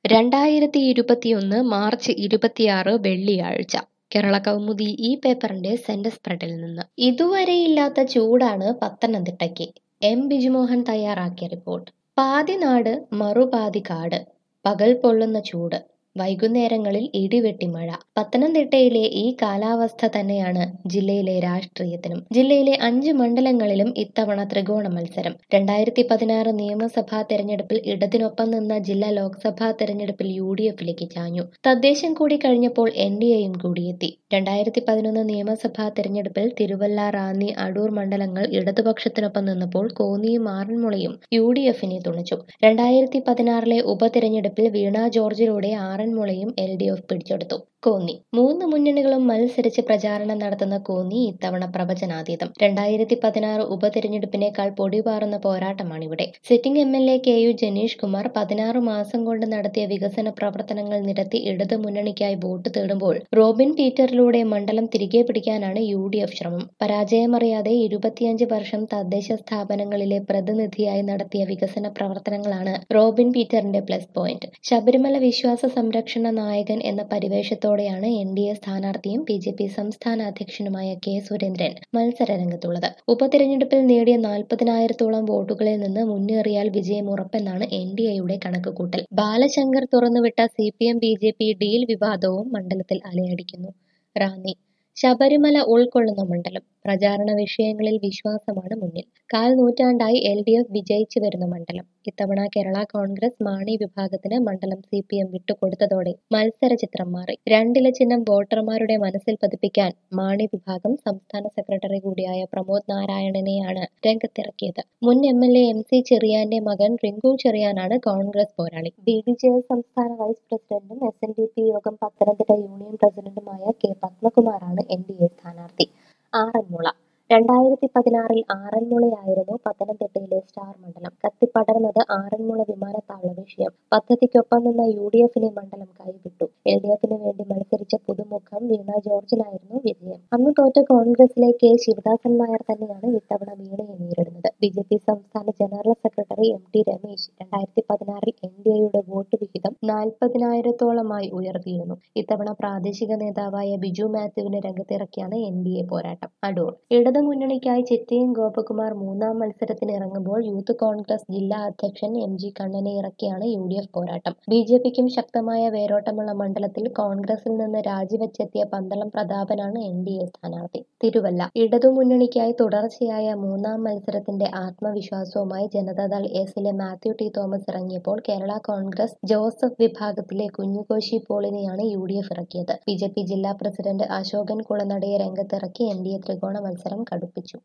രണ്ടായിരത്തി ഇരുപത്തിയൊന്ന് മാർച്ച് ഇരുപത്തിയാറ് വെള്ളിയാഴ്ച കേരള കൗമുദി ഈ പേപ്പറിന്റെ സെന്റർ സ്പ്രെഡിൽ നിന്ന് ഇതുവരെയില്ലാത്ത ചൂടാണ് പത്തനംതിട്ടയ്ക്ക് എം ബിജുമോഹൻ തയ്യാറാക്കിയ റിപ്പോർട്ട് പാതി നാട് മറുപാതി കാട് പകൽ പൊള്ളുന്ന ചൂട് വൈകുന്നേരങ്ങളിൽ ഇടിവെട്ടി മഴ പത്തനംതിട്ടയിലെ ഈ കാലാവസ്ഥ തന്നെയാണ് ജില്ലയിലെ രാഷ്ട്രീയത്തിനും ജില്ലയിലെ അഞ്ച് മണ്ഡലങ്ങളിലും ഇത്തവണ ത്രികോണ മത്സരം രണ്ടായിരത്തി പതിനാറ് നിയമസഭാ തെരഞ്ഞെടുപ്പിൽ ഇടതിനൊപ്പം നിന്ന ജില്ലാ ലോക്സഭാ തെരഞ്ഞെടുപ്പിൽ യു ഡി എഫിലേക്ക് ചാഞ്ഞു തദ്ദേശം കൂടി കഴിഞ്ഞപ്പോൾ എൻ ഡി എയും കൂടിയെത്തി രണ്ടായിരത്തി പതിനൊന്ന് നിയമസഭാ തെരഞ്ഞെടുപ്പിൽ തിരുവല്ല റാന്നി അടൂർ മണ്ഡലങ്ങൾ ഇടതുപക്ഷത്തിനൊപ്പം നിന്നപ്പോൾ കോന്നിയും ആറന്മുളയും യു ഡി എഫിനെ തുണച്ചു രണ്ടായിരത്തി പതിനാറിലെ ഉപതെരഞ്ഞെടുപ്പിൽ വീണ ജോർജിലൂടെ ആറന്മുളയും എൽ ഡി എഫ് പിടിച്ചെടുത്തു കോന്നി മൂന്ന് മുന്നണികളും മത്സരിച്ച് പ്രചാരണം നടത്തുന്ന കോന്നി ഇത്തവണ പ്രവചനാതീതം രണ്ടായിരത്തി പതിനാറ് ഉപതെരഞ്ഞെടുപ്പിനേക്കാൾ പൊടിപാറുന്ന പോരാട്ടമാണിവിടെ sitting M L A K U Janeesh Kumar പതിനാറ് മാസം കൊണ്ട് നടത്തിയ വികസന പ്രവർത്തനങ്ങൾ നിരത്തി ഇടതു മുന്നണിക്കായി വോട്ട് തേടുമ്പോൾ റോബിൻ പീറ്ററിലൂടെ മണ്ഡലം തിരികെ പിടിക്കാനാണ് യു ഡി എഫ് ശ്രമം പരാജയമറിയാതെ ഇരുപത്തിയഞ്ച് വർഷം തദ്ദേശ സ്ഥാപനങ്ങളിലെ പ്രതിനിധിയായി നടത്തിയ വികസന പ്രവർത്തനങ്ങളാണ് റോബിൻ പീറ്ററിന്റെ പ്ലസ് പോയിന്റ് ശബരിമല വിശ്വാസ സംരക്ഷണ നായകൻ എന്ന പരിവേഷത്തോടെയാണ് എൻ ഡി എ സ്ഥാനാർത്ഥിയും ബി ജെ പി സംസ്ഥാന അധ്യക്ഷനുമായ കെ സുരേന്ദ്രൻ മത്സര രംഗത്തുള്ളത് ഉപതെരഞ്ഞെടുപ്പിൽ നേടിയ നാൽപ്പതിനായിരത്തോളം വോട്ടുകളിൽ നിന്ന് മുന്നേറിയാൽ വിജയം ഉറപ്പെന്നാണ് എൻ ഡി എയുടെ കണക്കുകൂട്ടൽ ബാലശങ്കർ തുറന്നുവിട്ട C P M B J P deal വിവാദവും മണ്ഡലത്തിൽ അലയടിക്കുന്നു റാന്നി ശബരിമല ഉൾക്കൊള്ളുന്ന മണ്ഡലം പ്രചാരണ വിഷയങ്ങളിൽ വിശ്വാസമാണ് മുന്നിൽ കാൽ നൂറ്റാണ്ടായി എൽ ഡി എഫ് വിജയിച്ചു വരുന്ന മണ്ഡലം ഇത്തവണ കേരള കോൺഗ്രസ് മാണി വിഭാഗത്തിന് മണ്ഡലം സി പി എം വിട്ടുകൊടുത്തതോടെ മത്സര ചിത്രം മാറി രണ്ടില ചിഹ്നം വോട്ടർമാരുടെ മനസ്സിൽ പതിപ്പിക്കാൻ മാണി വിഭാഗം സംസ്ഥാന സെക്രട്ടറി കൂടിയായ പ്രമോദ് നാരായണനെയാണ് രംഗത്തിറക്കിയത് മുൻ M L A M C ചെറിയാന്റെ മകൻ റിങ്കു ചെറിയാനാണ് കോൺഗ്രസ് പോരാളി ബി ഡി ജെ എസ് സംസ്ഥാന വൈസ് പ്രസിഡന്റും എസ് എൻ ഡി പി യോഗം പത്തനംതിട്ട യൂണിയൻ പ്രസിഡന്റുമായ കെ പത്മകുമാറാണ് എൻ ഡി എ സ്ഥാനാർത്ഥി ആറന്മുള രണ്ടായിരത്തി പതിനാറിൽ ആറന്മുളയായിരുന്നു പത്തനംതിട്ടയിലെ സ്റ്റാർ മണ്ഡലം കത്തിപ്പടർന്നത് ആറന്മുള വിമാനത്താവള വിഷയം പദ്ധതിക്കൊപ്പം നിന്ന യു ഡി എഫിനെ മണ്ഡലം കൈവിട്ടു എൽ ഡി എഫിന് വേണ്ടി മത്സരിച്ച പുതുമുഖം വീണ ജോർജിനായിരുന്നു വിജയം അന്ന് തോറ്റ കോൺഗ്രസിലെ കെ ശിവദാസൻ നായർ തന്നെയാണ് ഇത്തവണ വീണയെ നേരിടുന്നത് ബി ജെ പി സംസ്ഥാന general secretary M T Ramesh രണ്ടായിരത്തി പതിനാറിൽ എൻ ഡി എയുടെ വോട്ട് വിഹിതം നാൽപ്പതിനായിരത്തോളമായി ഉയർത്തിയിരുന്നു ഇത്തവണ പ്രാദേശിക നേതാവായ ബിജു മാത്യുവിനെ രംഗത്തിറക്കിയാണ് എൻ ഡി എ പോരാട്ടം അടൂർ ഇടതു മുന്നണിക്കായി ചിറ്റയും ഗോപകുമാർ മൂന്നാം മത്സരത്തിന് ഇറങ്ങുമ്പോൾ യൂത്ത് കോൺഗ്രസ് ജില്ലാ അധ്യക്ഷൻ എം ജി കണ്ണനെ ഇറക്കിയാണ് യു ഡി എഫ് പോരാട്ടം ബി ജെ പിക്കും ശക്തമായ വേരോട്ടമുള്ള മണ്ഡലത്തിൽ കോൺഗ്രസിൽ നിന്ന് രാജിവെച്ചെത്തിയ പന്തളം പ്രതാപനാണ് എൻ ഡി എ സ്ഥാനാർത്ഥി തിരുവല്ല ഇടതു മുന്നണിക്കായി തുടർച്ചയായ മൂന്നാം മത്സരത്തിന്റെ ആത്മവിശ്വാസവുമായി ജനതാദൾ എസിലെ മാത്യു ടി തോമസ് ഇറങ്ങിയപ്പോൾ കേരള കോൺഗ്രസ് ജോസഫ് വിഭാഗത്തിലെ കുഞ്ഞുകോശി പോളിനെയാണ് യു ഡി എഫ് ഇറക്കിയത് ബി ജെ പി ജില്ലാ പ്രസിഡന്റ് അശോകൻ കുളനടയെ രംഗത്തിറക്കി എൻ ഡി എ ത്രികോണ മത്സരം കടുപ്പിച്ചു